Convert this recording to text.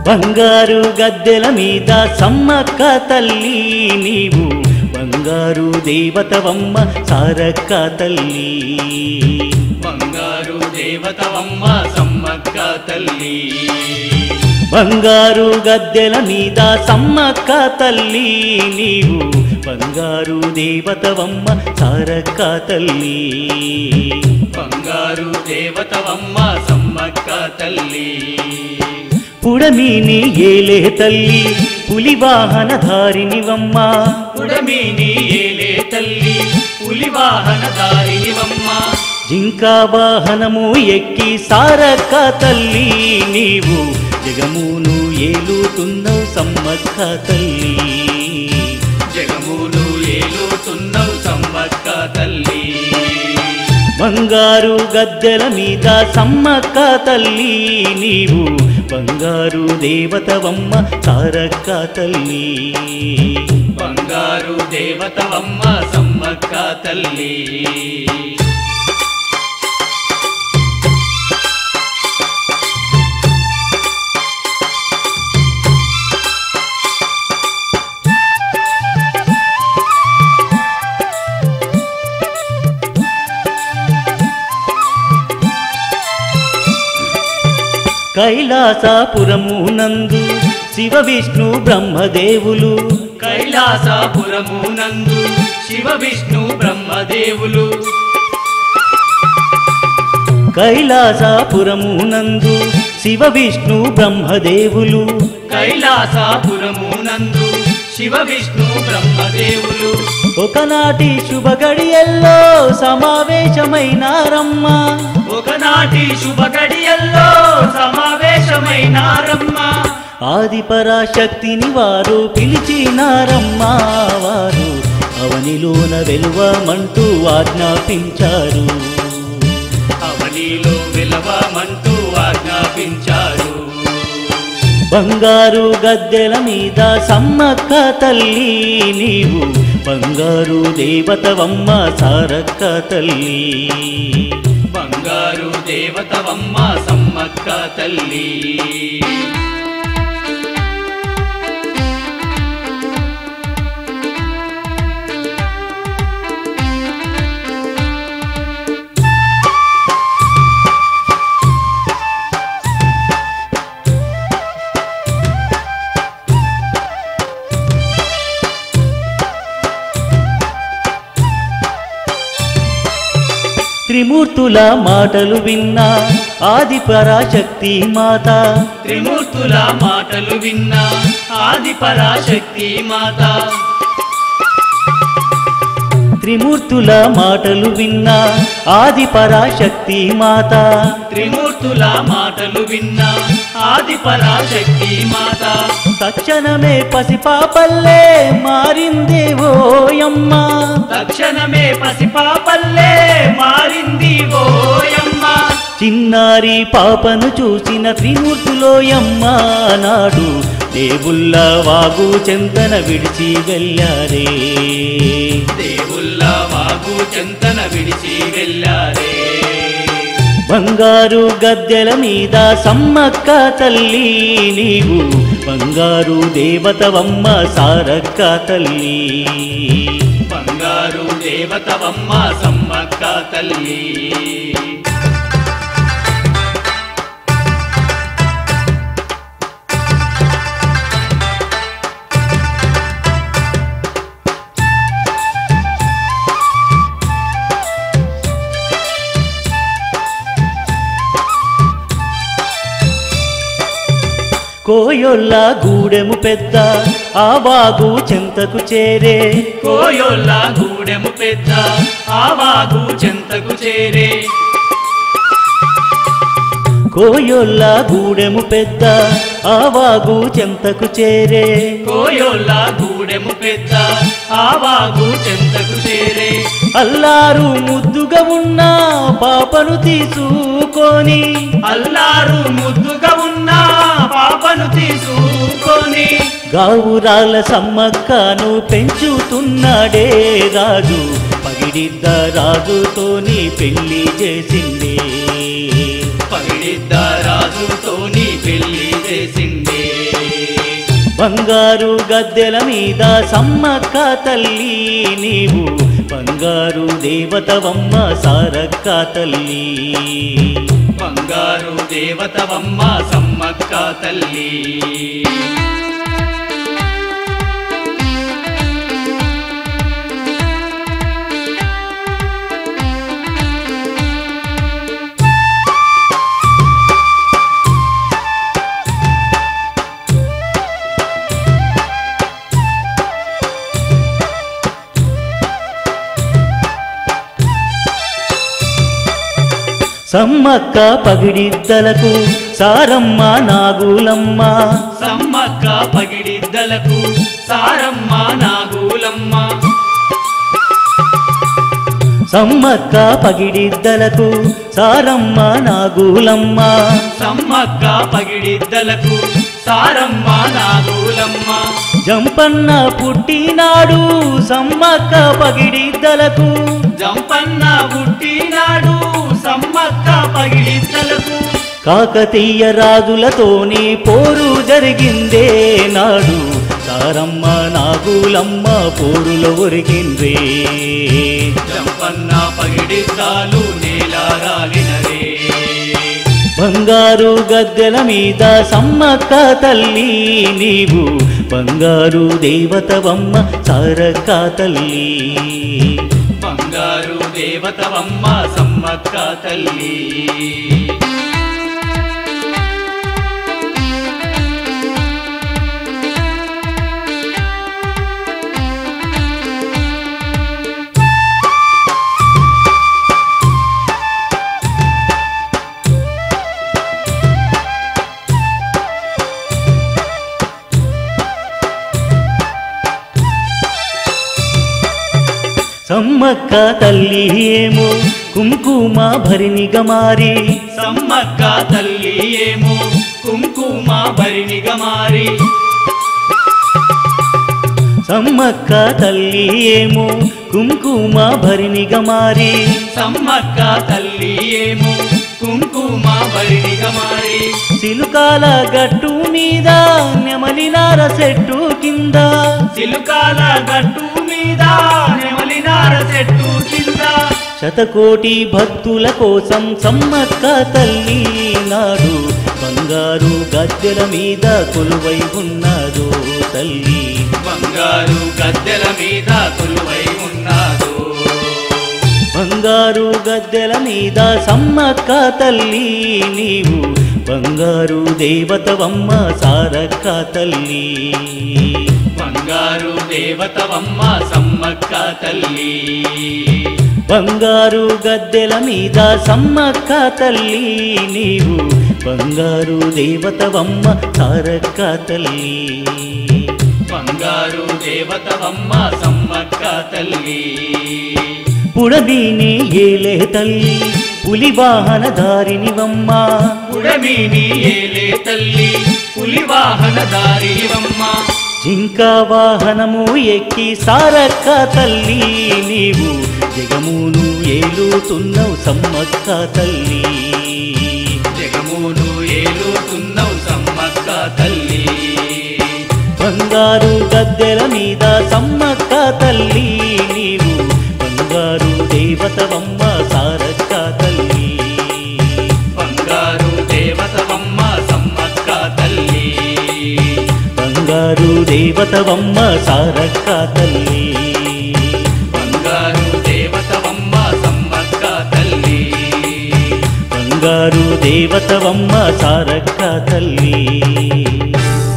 బంగారు గద్దెల మీద సమ్మక్క తల్లి నీవు బంగారు దేవతవమ్మ సారక్క తల్లి బంగారు దేవతవమ్మ సమ్మక్క తల్లి బంగారు గద్దెల మీద సమ్మక్క తల్లి నీవు బంగారు దేవతవమ్మ సారక్క తల్లి బంగారు దేవతవమ్మ సమ్మక్క తల్లి పుడమిని ఏలే తల్లి పులి వాహనధారినివమ్మ పుడమిని ఏలే తల్లి పులి వాహన దారినివమ్మ జింకా వాహనము ఎక్కి సారక్క తల్లి నీవు జగమును ఏలుతున్నావు సమ్మక్క తల్లి జగములు ఏలుతున్నవు సమ్మక్క తల్లి బంగారు గద్దెల మీద సమ్మక్క తల్లి నీవు బంగారు దేవతవమ్మ సారక్క తల్లి బంగారు దేవతవమ్మ సమ్మక్క తల్లి కైలాసపురము నందు శివ విష్ణు బ్రహ్మదేవులు కైలాసపురము నందు శివ విష్ణు బ్రహ్మదేవులు కైలాసపురము నందు శివ విష్ణు బ్రహ్మదేవులు కైలాసపురము నందు శివ విష్ణు బ్రహ్మదేవులు ఒకనాటి శుభ గడియల్లో సమావేశమైనారమ్మ ఒకనాటి శుభ గడియల్లో సమావేశమైనారమ్మ ఆది పరాశక్తిని వారు పిలిచినారమ్మ వారు అవనిలోన వెలువమంటూ ఆజ్ఞాపించారు అవనిలో విలవమంటూ ఆజ్ఞాపించారు బంగారు గద్దెల మీద సమ్మక్క తల్లి నీవు బంగారు దేవతవమ్మ సారక్క తల్లి బంగారు దేవతవమ్మ సమ్మక్క తల్లి త్రిమూర్తుల మాటలు విన్నా ఆది పరాశక్తి మాత త్రిమూర్తుల మాటలు విన్న ఆది పరాశక్తి మాత త్రిమూర్తుల మాటలు విన్నా ఆది పరాశక్తి మాత త్రిమూర్తుల మాటలు విన్న ఆది పరాశక్తి మాత తక్షణమే పసిపాపల్లే మారిందే ఓయమ్మ తక్షణమే పసిపాపల్లే మారింది ఓయమ్మ చిన్నారి పాపను చూసిన త్రిమూర్తులోయమ్మ నాడు దేవుళ్ళ వాగు చెంతన విడిచి వెళ్ళారే దేవుళ్ళ వాగు చెంతన విడిచి వెళ్ళారే బంగారు గద్దెల మీద సమ్మక్క తల్లి నీవు బంగారు దేవతవమ్మ సారక్క తల్లి బంగారు దేవతవమ్మ సమ్మక్క తల్లి కోయొల్ల గూడెము పెద్ద ఆ వాగు చెంతకు చేరే కోయొల్ల గూడెము పెద్ద ఆ వాగు చెంతకు చేరే కోయొల్ల గూడెము పెద్ద ఆ వాగు చెంతకు చేరే కోయొల్ల గూడెము పెద్ద ఆ వాగు చెంతకు చేరే అల్లారు ముద్దుగా ఉన్న పాపను తీసుకొని అల్లారు ముద్దుగా ఉన్న పాపను తీసుకొని గావురాల సమ్మక్కను పెంచుతున్నాడే రాజు పగిడిద్ద రాజుతోని పెళ్లి చేసిండే పగిడిద్ద రాజుతోని పెళ్లి చేసిండే బంగారు గద్దెల మీద సమ్మక్క తల్లి నీవు బంగారు దేవతవమ్మ సారక్క తల్లి బంగారు దేవతవమ్మ సమ్మక్క తల్లి సమ్మక్క పగిడిద్దలకు సారమ్మ నాగులమ్మ సమ్మక్క పగిడిద్దలకు సారమ్మ నాగులమ్మ సమ్మక్క పగిడిద్దలకు సారమ్మ నాగులమ్మ సమ్మక్క పగిడిద్దలకు సారమ్మ నాగులమ్మ జంపన్న పుట్టినాడు సమ్మక్క పగిడిద్దలకు జంపన్న పుట్టినాడు సమ్మక్క పగిడిద్దలకు కాకతీయ రాజులతోని పోరు జరిగిందే నాడు సారమ్మ నాగులమ్మ పోరులో ఒరిగిందే జంపన్న పగిడిద్దాలు నేలారాలినరే బంగారు గద్దెల మీద సమ్మక్క తల్లి నీవు బంగారు దేవతవమ్మ సారక్క తల్లి బంగారు దేవతవమ్మ సమ్మక్క తల్లి సమ్మక్క తల్లి ఏమో కుంకుమ భరినిగా మారి సమ్మక్క తల్లి ఏమో కుంకుమ భరిణిగా మారి సమ్మక్క తల్లి ఏమో కుంకుమ భరినిగా మారి సమ్మక్క తల్లి ఏమో కుంకుమ భరిణిగా మారి సిలుకాల గట్టు మీద నెమలినార చెట్టు కింద సిలుకాల గట్టు మీద నెమలినార చెట్టు కింద శతకోటి భక్తుల కోసం సమ్మక్క తల్లి నాడు బంగారు గద్దెల మీద కొలువై ఉన్నదో తల్లి బంగారు గద్దెల మీద కొలువై ఉన్నాడు బంగారు గద్దెల మీద సమ్మక్క తల్లి నీవు బంగారు దేవతవమ్మ సారక్క తల్లి బంగారు దేవతవమ్మ సమ్మక్క తల్లి బంగారు గద్దెల మీద సమ్మక్క తల్లి నీవు బంగారు దేవతవమ్మ సారక్క తల్లి బంగారు దేవతవమ్మ సమ్మక్క తల్లి పుడదీని ఏలే తల్లి పులి వాహన దారినివమ్మ పుడమిని ఏలే తల్లి పులి వాహన దారివమ్మ జింక వాహనము ఎక్కి సారక్క తల్లి నీవు జగమును ఏలుతున్నావు సమ్మక్క తల్లి జగమును ఏలుతున్నావు సమ్మక్క తల్లి బంగారు గద్దెల మీద సమ్మక్క తల్లి నీవు బంగారు దేవతవమ్మ సారక్క తల్లి బంగారు దేవతవమ్మ సమ్మక్క తల్లి బంగారు దేవతవమ్మ సారక్క తల్లి బంగారు దేవతవమ్మ సమ్మక్క తల్లి బంగారు దేవతవమ్మ సారక్క తల్లి